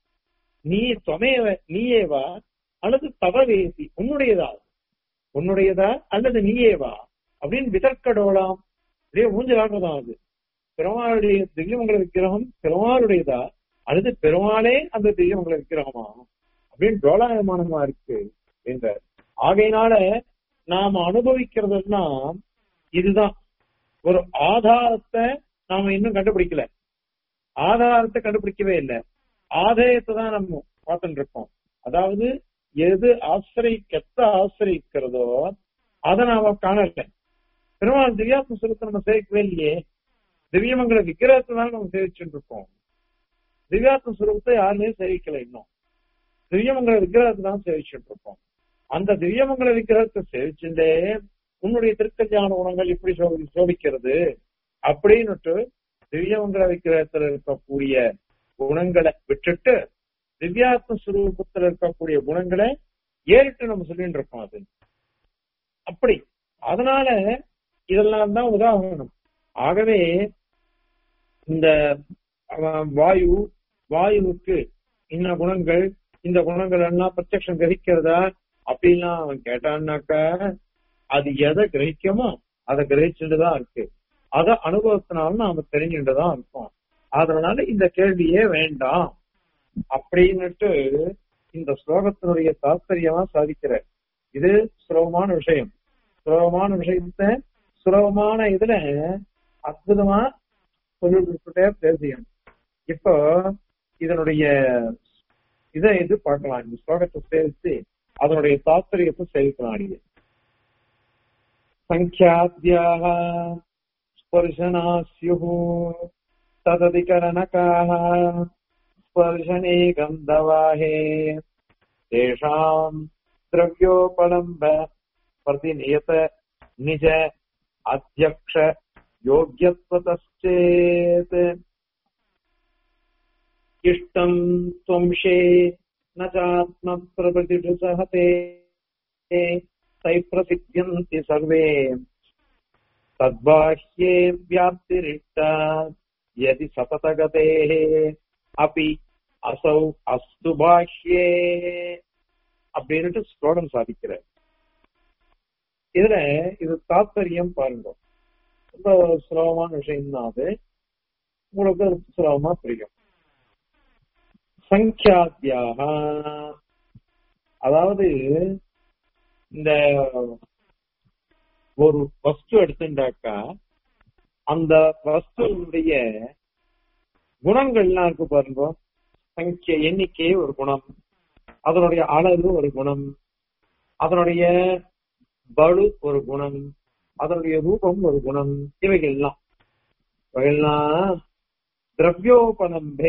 நீ துவமேவ நீயேவா அல்லது தவவேசி உன்னுடையதா உன்னுடையதா அல்லது நீயேவா அப்படின்னு விதற்கடோலாம் அப்படியே ஊஞ்சலாடுறதான் அது பெருமாளுடைய திவ்யமங்கல விக்கிரகம் பெருமாளுடையதா அல்லது பெருமாளே அந்த திவ்யமங்கல விக்கிரகமா அப்படின்னு டோலாயமானமா இருக்கு என்ற ஆகையினால நாம அனுபவிக்கிறதுனா இதுதான் ஒரு ஆதாரத்தை நாம இன்னும் கண்டுபிடிக்கல ஆதாரத்தை கண்டுபிடிக்கவே இல்லை ஆதாயத்தை தான் நம்ம பார்த்துட்டு இருக்கோம் அதாவது எது ஆசிரியக்கத்த ஆசிரியிக்கிறதோ அதை நாம காணல பெருமாள் திவ்யாத்ம சுரத்தை நம்ம சேர்க்கவே இல்லையே திவ்யமங்கல விக்கிரகத்தை தான் நம்ம சேவிச்சுட்டு இருக்கோம் திவ்யாத்ம சுரூபத்தை யாருமே சேவிக்கல இன்னும் திவ்யமங்கல விக்கிரகத்தை தான் சேவிச்சுட்டு இருக்கோம் அந்த திவ்யமங்கல விக்கிரகத்தை சேவிச்சுட்டே உன்னுடைய திருக்கல்யாண குணங்கள் இப்படி சோதி சோதிக்கிறது அப்படின்னுட்டு திவ்யமங்கல விக்கிரகத்துல இருக்கக்கூடிய குணங்களை விட்டுட்டு திவ்யாத்ம சுரூபத்துல இருக்கக்கூடிய குணங்களை ஏறிட்டு நம்ம சொல்லிட்டு இருக்கோம் அது அப்படி அதனால இதெல்லாம் தான் உதாரணம் ஆகவே இந்த வாயு வாயுவுக்கு இன்ன குணங்கள் இந்த குணங்கள் எல்லாம் பிரத்யக்ஷம் கிரகிக்கிறதா அப்படின்லாம் அவன் கேட்டான்னாக்கா அது எதை கிரகிக்கமோ அதை கிரகிச்சுட்டு தான் இருக்கு அத அனுபவத்தினால நாம தெரிஞ்சுட்டு தான் இருக்கோம் அதனால இந்த கேள்வியே வேண்டாம் அப்படின்னுட்டு இந்த ஸ்லோகத்தினுடைய தாத்பரியமா சாதிக்கிற இது சுலபமான விஷயம் சுலபமான விஷயத்த சுலபமான இதுல அற்புதமா சொல்லிட்டு பேசியணும் இப்போ இதனுடைய இதை இது பார்க்கலாம் இந்த ஸ்லோகத்தை சேர்த்து அதனுடைய தாத்பரியத்தை சேவிக்கலாம் நீங்க சங்கியாத்யாக ஸ்பர்ஷனா ஸ்யு தததிகரணகாः ஸ்பர்ஷனே கந்தவாஹே தேஷாம் திரவியோபலம்ப பிரதிநியத நிஜ அத்தியக்ஷ யோக்கியத்வதச்சேத் इष्टम् त्वंशे न चात्मप्रभृतिषु सहते तैः प्रसिद्ध्यन्ति सर्वे तद्बाह्ये व्याप्तिरिष्टा यदि सततगतेः अपि असौ அஸ்து பாஹ்யே அப்படின்னுட்டு ஸ்லோகம் சாதிக்கிறார் இதுல இது தாத்பரியம் பாருங்க ரொம்ப சுலபமான விஷயம் தான் அது உங்களுக்கு சுலபமா புரியும் சங்கியாத்தியாக அதாவது இந்த ஒரு வஸ்து எடுத்துட்டாக்கா அந்த வஸ்துடைய குணங்கள்லாம் இருக்கு பாருங்க சங்கிய எண்ணிக்கை ஒரு குணம் அதனுடைய அளவு ஒரு குணம் அதனுடைய பலு ஒரு குணம் அதனுடைய ரூபம் ஒரு குணம் இவைகள்லாம் இவைகள்லாம் திரவியோபலம்பே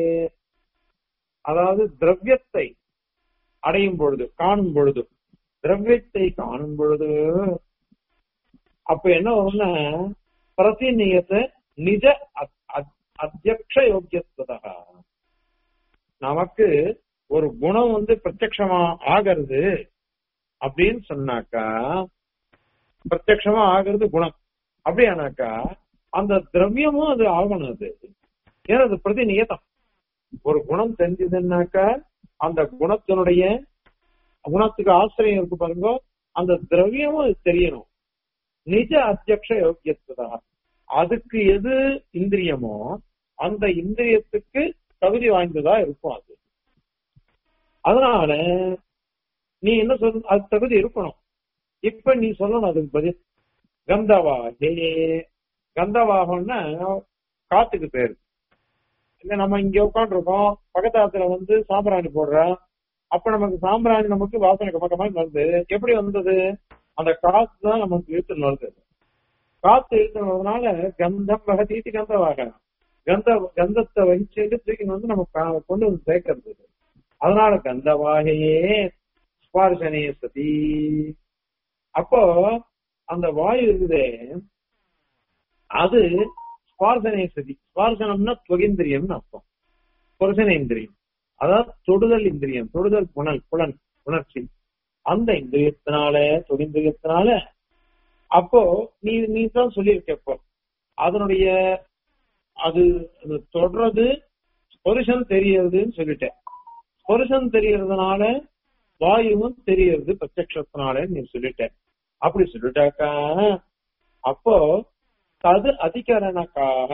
அதாவது திரவியத்தை அடையும் பொழுது காணும் பொழுது திரவியத்தை காணும் பொழுது அப்ப என்ன வரும்னா பிரதிநியத்தை நிஜ அத்தியக்ஷ யோக்கியத்துவதா நமக்கு ஒரு குணம் வந்து பிரத்யமா ஆகிறது அப்படின்னு சொன்னாக்கா பிரத்யமா ஆகிறது குணம் அப்படியானாக்கா அந்த திரவியமும் அது ஆகணும் அது ஏன்னா அது பிரதி நியதம் ஒரு குணம் தெரிஞ்சதுன்னாக்கா அந்த குணத்தினுடைய குணத்துக்கு ஆசிரியம் இருக்கு பாருங்க அந்த திரவியமும் அது தெரியணும் நிஜ அத்தியக்ஷ யோக்கியத்துதா அதுக்கு எது இந்திரியமோ அந்த இந்திரியத்துக்கு தகுதி வாய்ந்ததா இருக்கும் அது அதனால நீ என்ன சொல் அது தகுதி இருக்கணும் இப்ப நீ சொல்லணும் அதுக்கு பதில் கந்தவாகே கந்தவாகம்னா காத்துக்கு பேரு இல்ல நம்ம இங்க உட்காந்துருக்கோம் பக்கத்தாத்துல வந்து சாம்பிராணி போடுறோம் அப்ப நமக்கு சாம்பிராணி நமக்கு வாசனை பக்கமாக வருது எப்படி வந்தது அந்த காத்து தான் நமக்கு இழுத்துன்னு வருது காத்து இழுத்துன்னு வரதுனால கந்தம் வகதீதி கந்தவாக கந்த கந்தத்தை வகிச்சுட்டு தூக்கி வந்து நம்ம கா- கொண்டு வந்து சேர்க்கறது அதனால கந்தவாகையே ஸ்பார்சனே சதி அப்போ அந்த வாயு இருக்குதே அது ஸ்பார்சனே சதி ஸ்பார்சனம்னா துவகிந்திரியம்னு அர்த்தம் புருஷனேந்திரியம் அதாவது தொடுதல் இந்திரியம் தொடுதல் புனல் புலன் உணர்ச்சி அந்த இந்திரியத்தினால தொழிந்திரியத்தினால அப்போ நீ நீ தான் சொல்லியிருக்க இப்போ அதனுடைய அது அது தொடர்றது புருஷன் தெரியறதுன்னு சொல்லிட்டேன் புருஷன் தெரியறதுனால வாயுவும் தெரியறது பிரத்யக்ஷத்தினால நீ சொல்லிட்ட அப்படி சொல்லிட்டாக்கா அப்போ தது அதிகரணக்காக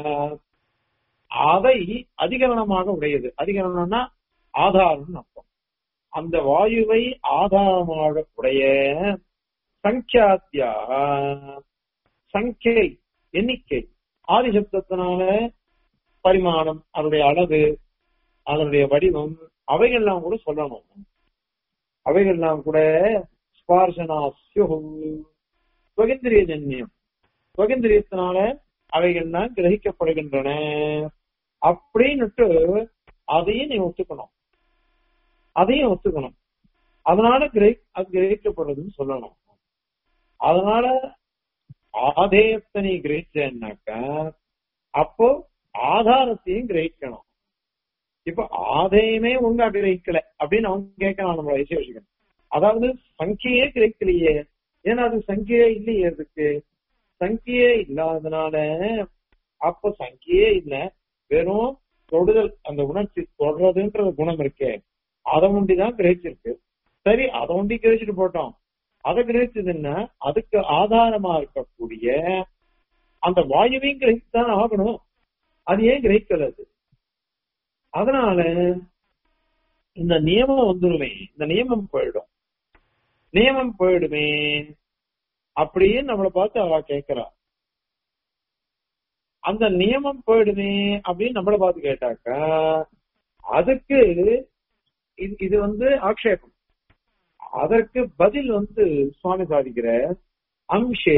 அதை அதிகரணமாக உடையது அதிகரணம்னா ஆதாரம் அர்த்தம் அந்த வாயுவை ஆதாரமாக உடைய சங்கியாத்தியா சங்கை எண்ணிக்கை ஆதிசப்தத்தினால பரிமாணம் அதனுடைய அளவு அதனுடைய வடிவம் அவைகள்லாம் கூட சொல்லணும் அவைகள்லாம் கூட ஸ்பார்சனாஸ்யு சுகந்திரிய ஜன்யம் சுகந்திரியத்தினால அவைகள்லாம் கிரகிக்கப்படுகின்றன அப்படின்னுட்டு அதையும் நீ ஒத்துக்கணும் அதையும் ஒத்துக்கணும் அதனால கிரகி அது கிரகிக்கப்படுறதுன்னு சொல்லணும் அதனால ஆதேயத்தை நீ கிரகிச்சேன்னாக்கா அப்போ ஆதாரத்தையும் கிரகிக்கணும் இப்ப ஆதேயமே ஒழுங்கா கிரகிக்கல அப்படின்னு அவங்க கேட்கலாம் நம்மள விசேஷிக்கணும் அதாவது சங்கியே கிரகிக்கலையே ஏன்னா அது சங்கியே இல்லையே அதுக்கு சங்கியே இல்லாதனால அப்ப சங்கியே இல்ல வெறும் தொடுதல் அந்த உணர்ச்சி தொடர்றதுன்ற குணம் இருக்கே அதை ஒண்டிதான் கிரகிச்சிருக்கு சரி அதை ஒண்டி கிரகிச்சிட்டு போட்டோம் அதை கிரகிச்சதுன்னா அதுக்கு ஆதாரமா இருக்கக்கூடிய அந்த வாயுவையும் கிரகிச்சுதான் ஆகணும் அது ஏன் கிரகிக்கல அது அதனால இந்த நியமம் வந்துருமே இந்த நியமம் போயிடும் நியமம் போயிடுமே அப்படியே நம்மளை பார்த்து அவ கேட்கிறா அந்த நியமம் போயிடுமே அப்படின்னு நம்மளை பார்த்து கேட்டாக்கா அதுக்கு இது- இது வந்து ஆக்ஷேபம் அதற்கு பதில் வந்து சுவாமி சாதிக்கிற அம்சே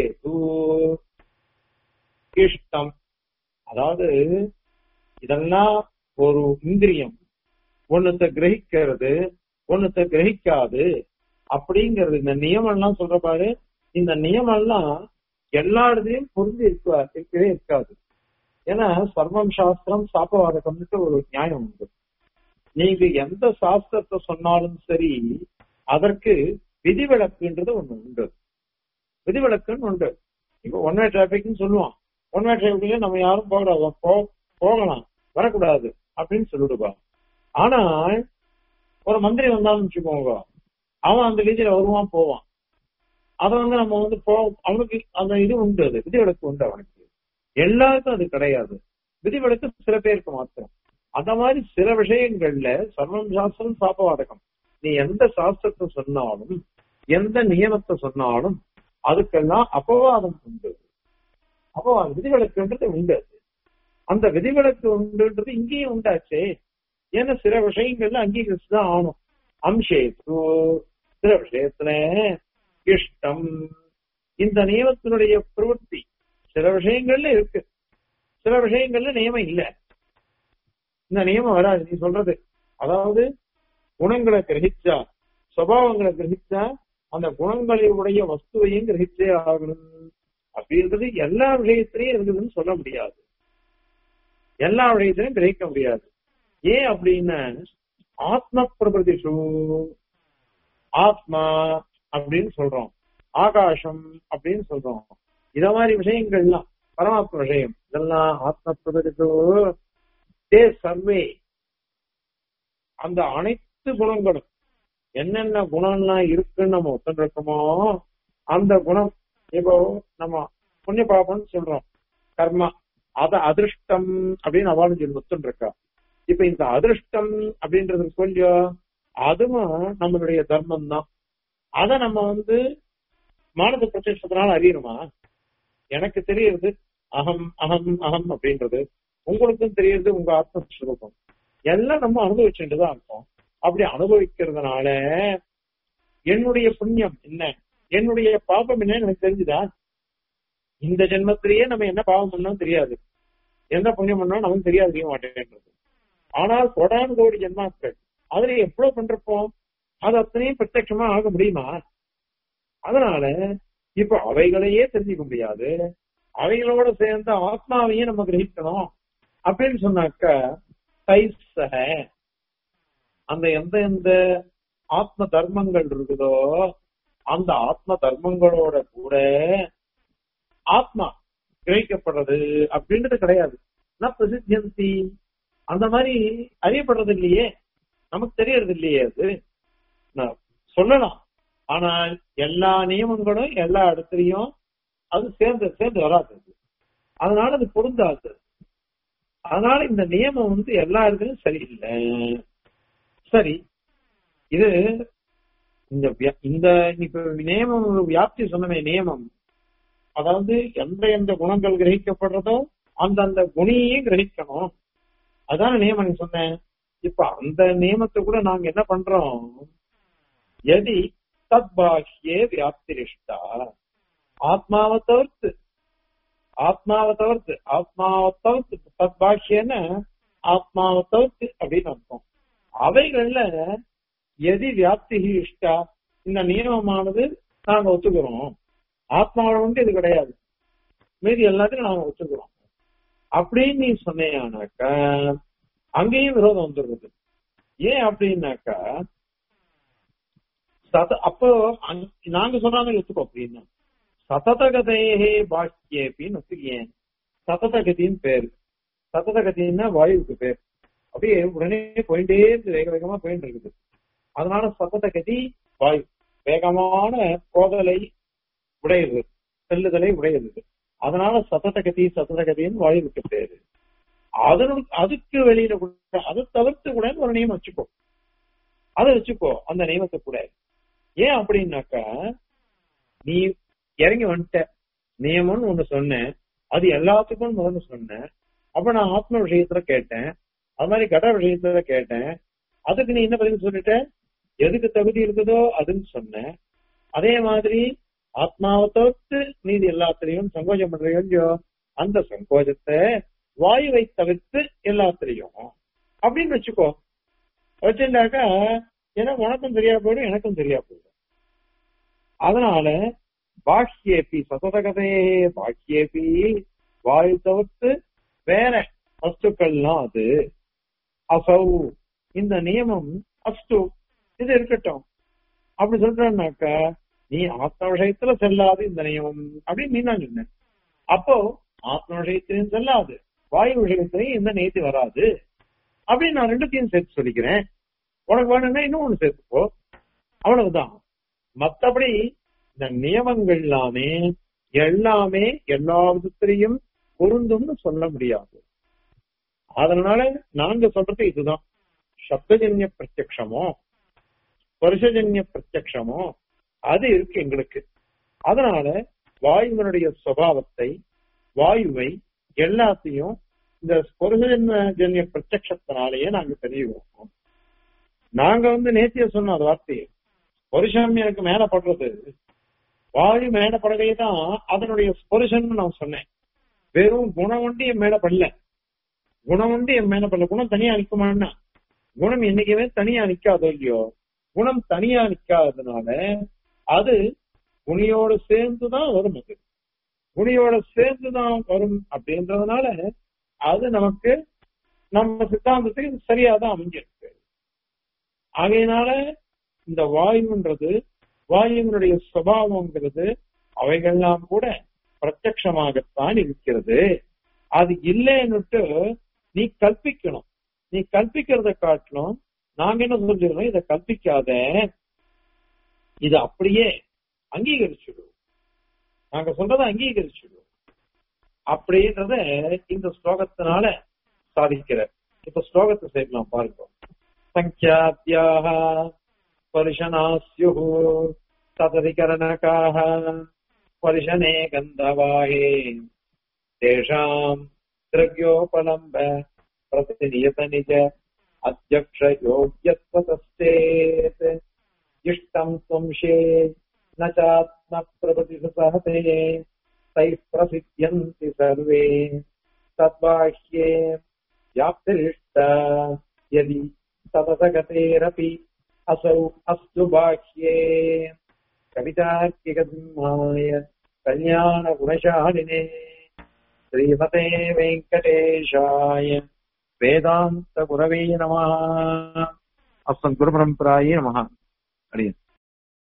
இஷ்டம் அதாவது இதெல்லாம் ஒரு இந்திரியம் ஒன்னத்தை கிரகிக்கிறது ஒன்னத்தை கிரகிக்காது அப்படிங்கிறது இந்த நியமம் எல்லாம் சொல்ற பாரு இந்த நியமம் எல்லாம் எல்லா இடத்துலயும் பொருந்தி இருக்கா இருக்கவே இருக்காது ஏன்னா சர்வம் சாஸ்திரம் சாப்பவாதகம்னுட்டு ஒரு நியாயம் உண்டு நீங்க எந்த சாஸ்திரத்தை சொன்னாலும் சரி அதற்கு விதிவிலக்குன்றது ஒண்ணு உண்டு விதிவிலக்குன்னு உண்டு இப்ப ஒன் வே டிராபிக்னு சொல்லுவான் ஒன் வே டிராபிக்ல நம்ம யாரும் போகக்கூடாது போ- போகலாம் வரக்கூடாது அப்படின்னு சொல்லிடுவா ஆனா ஒரு மந்திரி வந்தாலும் வச்சுக்கோங்க அவன் அந்த வீதியில வருவான் போவான் அத வந்து நம்ம வந்து போ அவனுக்கு அந்த இது உண்டு அது விதிவிலக்கு உண்டு அவனுக்கு எல்லாருக்கும் அது கிடையாது விதிவிலக்கு சில பேருக்கு மாத்திரம் அந்த மாதிரி சில விஷயங்கள்ல சர்வம் சாஸ்திரம் சாப்பவாதகம் நீ எந்த சாஸ்திரத்தை சொன்னாலும் எந்த நியமத்தை சொன்னாலும் அதுக்கெல்லாம் அபவாதம் உண்டு அபவாதம் விதிவிலக்குன்றது உண்டு அது. அந்த விதிவிலக்கு உண்டுன்றது இங்கேயும் உண்டாச்சே ஏன்னா சில விஷயங்கள்ல அங்கீகரிச்சுதான் ஆகணும் அம்சேத்து சில விஷயத்துல இஷ்டம் இந்த நியமத்தினுடைய பிரவൃத்தி சில விஷயங்கள்ல இருக்கு சில விஷயங்கள்ல நியமம் இல்ல இந்த நியமம் வராது நீ சொல்றது அதாவது குணங்களை கிரகிச்சா சுபாவங்களை கிரகிச்சா அந்த குணங்களுடைய வஸ்துவையும் கிரகிச்சே ஆகணும் அப்படின்றது எல்லா விஷயத்திலையும் இருக்குதுன்னு சொல்ல முடியாது எல்லா விஷயத்திலையும் கிரகிக்க முடியாது ஏன் அப்படின்னா ஆத்ம பிரபதிஷு ஆத்மா அப்படின்னு சொல்றோம் ஆகாசம் அப்படின்னு சொல்றோம் இத மாதிரி விஷயங்கள்லாம் பரமாத்ம விஷயம் இதெல்லாம் ஆத்ம பிரதிதோ தே சர்வே அந்த அனைத்து குணங்களும் என்னென்ன குணம்லாம் இருக்குன்னு நம்ம ஒத்துருக்கோமோ அந்த குணம் இப்போ நம்ம புண்ணிய பாபம்னு சொல்றோம் கர்மா அத அதிருஷ்டம் அப்படின்னு அவளும் சொல்லி ஒத்துருக்கா இப்ப இந்த அதிருஷ்டம் அப்படின்றது சொல்லியோ அதுவும் நம்மளுடைய தர்மம் தான் அத நம்ம வந்து மானத பிரத்யட்சத்தினால அறியணுமா எனக்கு தெரியறது அகம் அகம் அகம் அப்படின்றது உங்களுக்கும் தெரியறது உங்க ஆத்மஸ்வரூபம் எல்லாம் நம்ம அனுபவிச்சுட்டு தான் இருக்கோம் அப்படி அனுபவிக்கிறதுனால என்னுடைய புண்ணியம் என்ன என்னுடைய பாபம் என்ன எனக்கு தெரிஞ்சுதா இந்த ஜென்மத்திலேயே நம்ம என்ன பாவம் பண்ணோம் தெரியாது எந்த புண்ணியம் பண்ணோம் நமக்கு தெரியாது தெரிய மாட்டேன்றது ஆனால் கொடான கோடி ஜென்மாக்கள் அதுல எவ்வளவு பண்றப்போம் அது அத்தனையும் பிரத்யட்சமா ஆக முடியுமா அதனால இப்ப அவைகளையே தெரிஞ்சுக்க முடியாது அவைகளோட சேர்ந்த ஆத்மாவையும் நம்ம கிரகிக்கணும் அப்படின்னு சொன்னாக்க தைசக அந்த எந்த எந்த ஆத்ம தர்மங்கள் இருக்குதோ அந்த ஆத்ம தர்மங்களோட கூட ஆத்மா கிரகிக்கப்படுறது அப்படின்றது கிடையாது பிரசித்தியந்தி அந்த மாதிரி அறியப்படுறது இல்லையே நமக்கு தெரியறது இல்லையே அது சொல்லலாம் ஆனால் எல்லா நியமங்களும் எல்லா இடத்துலயும் அது சேர்ந்து சேர்ந்து வராது அதனால அது பொருந்தாது அதனால இந்த நியமம் வந்து எல்லா இடத்துலயும் சரியில்லை சரி இது இந்த இந்த இப்ப நியமம் வியாப்தி சொன்னமே நியமம் அதாவது எந்த எந்த குணங்கள் கிரகிக்கப்படுறதோ அந்த அந்த குணியையும் கிரகிக்கணும் அதான நியமம் நீ சொன்னேன் இப்ப அந்த நியமத்தை கூட நாங்க என்ன பண்றோம் எதி தத் பாஹ்யே வியாப்திரிஷ்டா ஆத்மாவை தவிர்த்து ஆத்மாவை தவிர்த்து ஆத்மாவை தவிர்த்து தத் பாஹ்யன்னு ஆத்மாவை தவிர்த்து அப்படின்னு அர்த்தம் அவைகள்ல எதி வியாப்தி இஷ்டா இந்த நியமமானது நாங்க ஒத்துக்கிறோம் ஆத்மாவோட வந்து இது கிடையாது மீதி எல்லாத்தையும் நாங்க ஒத்துக்கிறோம் அப்படின்னு நீ சொன்னேனாக்கா அங்கேயும் விரோதம் வந்துடுறது ஏன் அப்படின்னாக்கா சத அப்போ நாங்க சொன்னாங்க ஒத்துக்கோ அப்படின்னா சததகதையே பாக்கியேப்பின்னு ஒத்துக்கியேன் சததகதின்னு பேரு சததகதின்னா வாயுவுக்கு பேர் அப்படியே உடனே போயிட்டே இருக்கு வேக வேகமா போயிட்டு இருக்குது அதனால சததகதி வாயு வேகமான கோதலை உடையது செல்லுதலை உடையது அதனால சததகதி சததகதின்னு வாயுவுக்கு பேரு அதனு அதுக்கு வெளியில கூட அதை தவிர்த்து கூட ஒரு நியமம் வச்சுக்கோ அதை வச்சுக்கோ அந்த நியமத்தை கூட ஏன் அப்படின்னாக்கா நீ இறங்கி வந்துட்ட நியமம்னு ஒண்ணு சொன்னேன் அது எல்லாத்துக்கும் முதல்ல சொன்னேன் அப்ப நான் ஆத்ம விஷயத்துல கேட்டேன் அது மாதிரி கட விஷயத்துல கேட்டேன் அதுக்கு நீ என்ன பதில் சொல்லிட்ட எதுக்கு தகுதி இருக்குதோ அதுன்னு சொன்னேன் அதே மாதிரி ஆத்மாவை தவிர்த்து நீதி எல்லாத்திலையும் சங்கோஜம் பண்றியோ அந்த சங்கோஜத்தை வாயுவை தவிர்த்து எல்லாத்திலையும் அப்படின்னு வச்சுக்கோ வச்சுட்டாக்கா ஏன்னா உனக்கும் தெரியா போயிடும் எனக்கும் தெரியா போயிடும் அதனால பாக்கியேபி சததகதையே பாக்கியேபி வாயு தவிர்த்து வேற வஸ்துக்கள்லாம் அது அசௌ இந்த நியமம் அஸ்து இது இருக்கட்டும் அப்படி சொல்றேன்னாக்கா நீ ஆத்ம விஷயத்துல செல்லாது இந்த நியமம் அப்படின்னு நீ நான் சொன்னேன் அப்போ ஆத்ம விஷயத்திலையும் செல்லாது வாயு விஷயத்திலையும் இந்த நேத்தி வராது அப்படின்னு நான் ரெண்டுத்தையும் சேர்த்து சொல்லிக்கிறேன் உனக்கு வேணும்னா இன்னும் ஒண்ணு சேர்த்துப்போ அவ்வளவுதான் மத்தபடி இந்த நியமங்கள் எல்லாமே எல்லாமே எல்லா விதத்திலையும் பொருந்தும்னு சொல்ல முடியாது அதனால நாங்க சொல்றது இதுதான் சப்தஜன்ய பிரத்யக்ஷமோ ஸ்பர்ஷஜன்ய பிரத்யக்ஷமோ அது இருக்கு எங்களுக்கு அதனால வாயுவனுடைய சுவாவத்தை வாயுவை எல்லாத்தையும் இந்த ஸ்பர்ஷஜன்ய பிரத்யக்ஷத்தினாலேயே நாங்க தெரியுவோம் நாங்க வந்து நேத்திய சொன்ன அது வார்த்தையை ஸ்பர்ஷம் எனக்கு மேல படுறது வாயு மேல படவே தான் அதனுடைய ஸ்பர்ஷன் நான் சொன்னேன் வெறும் குணம் ஒண்டி என் மேல படல குணம் ஒண்டி என் மேல படல குணம் தனியா நிற்குமான்னா குணம் என்னைக்குமே தனியா நிக்காதோ இல்லையோ குணம் தனியா நிக்காததுனால அது குணியோட சேர்ந்துதான் வரும் அது குணியோட சேர்ந்துதான் வரும் அப்படின்றதுனால அது நமக்கு நம்ம சித்தாந்தத்துக்கு சரியாதான் அமைஞ்சிருக்கு ஆகையினால இந்த வாயுன்றது வாயுவினுடைய சுவாவம்ங்கிறது அவைகள்லாம் கூட பிரத்யமாகத்தான் இருக்கிறது அது இல்லைன்னுட்டு நீ கல்பிக்கணும் நீ கல்பிக்கிறத காட்டிலும் நாங்க என்ன சொல்லிடுறோம் இதை கல்பிக்காத இது அப்படியே அங்கீகரிச்சுடும் நாங்க சொல்றத அங்கீகரிச்சுடும் அப்படின்றத இந்த ஸ்லோகத்தினால சாதிக்கிற இப்ப ஸ்லோகத்தை சேர்க்கலாம் பாருங்க சங்கியாத்தியாக பரிஷனாஸ்யு தததிகரணகாக பரிஷனே கந்தவாஹே தேஷாம் திரவியோபலம்ப பிரதிநியத நிஜ அத்தியக்ஷ யோகியத்வதஸ்தேத் இஷ்டம் துவம்ஷே न चात्मप्रभृतिसहते तैः प्रसिद्ध्यन्ति सर्वे तद्बाह्ये व्याप्तिरिष्ट यदि तदसगतेरपि असौ अस्तु बाह्ये कवितार्किकसिंहाय कल्याणगुणशालिने श्रीमते वेङ्कटेशाय वेदान्तगुरवे नमः अस्मद्गुरुपरम्परायै नमः हरि ओम्